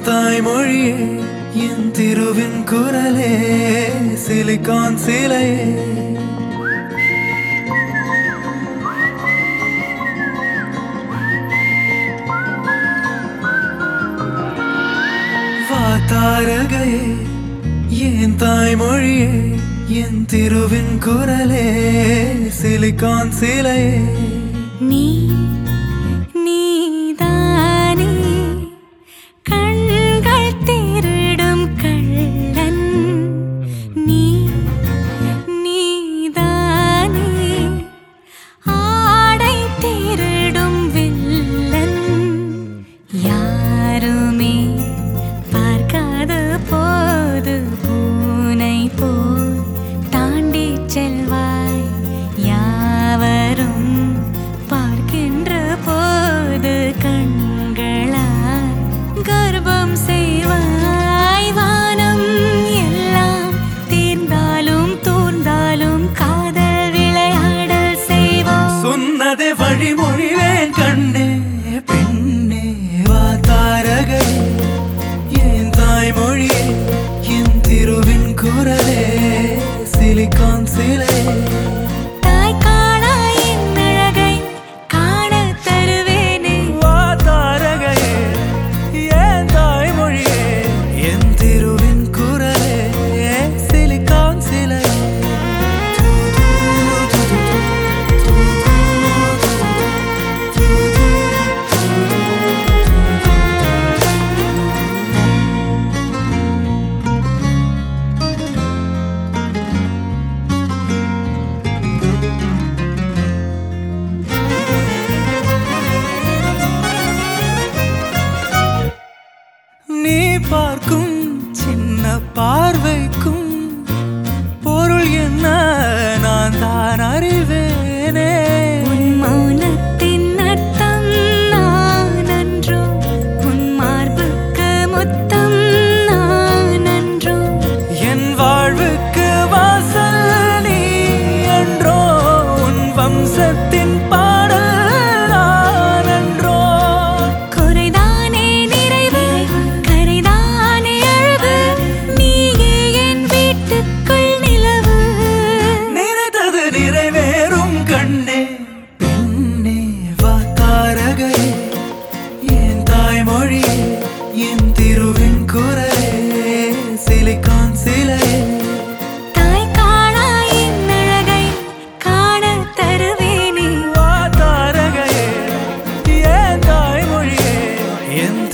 தாய்மொழியே என் திருவின் குரலே சிலிகான் சிலையே வாத்தாரகையே என் தாய்மொழியே என் திருவின் குரலே சிலிகான் சிலையே நீ நீதானே கண்கள் திருடும் கள்ளன் நீ நீதானே ஆடை திருடும் வில்லன் யாருமே பார்க்காத போது பூனை போல் தாண்டிச் செல்வாய் யாவரும் பார்க்கின்ற போது கண்களால் கர்ப்பம் செய்வாய் வானம் எல்லாம் தீர்ந்தாலும் தூர்ந்தாலும் காதல் விளையாடல் செய்வோம் சொன்னதை வழிமொழிவேன் கண்ணே பெண்ணே வா தாரகை என் தாய்மொழியே என் திருவின் குரலே சிலிகான் சிலை தாய் காணா என் அழகை காணத் தருவேனே வா தாரகையே என் தாய்மொழியே என் திருவின் குரலே சிலிகான் சிலை நீ பார்க்கும் சின்ன பார்வைக்கும் பொருள் என்ன நான் தான் அறிவேனே உன் மௌனத்தின் அர்த்தம் நான் அன்றோ உன் மார்புக்கு முத்தம் நான் அன்றோ என் வாழ்வுக்கு வாசல் நீ என்றோ உன் வம்சத்தின் பாடல் நான் என்றோ குறைதானே நிறைவு கரைதானே அழகு நீயே என் வீட்டுக்குள் நிலவு நினைத்தது நிறைவேறும் கண்ணே பெண்ணே வா தாரகையே என் தாய்மொழியே என் திருவின் குரலே சிலிகான் சிலையே தாய் காணா என் அழகை காணத் தருவேனே வா தாரகையே என் தாய்மொழியே என்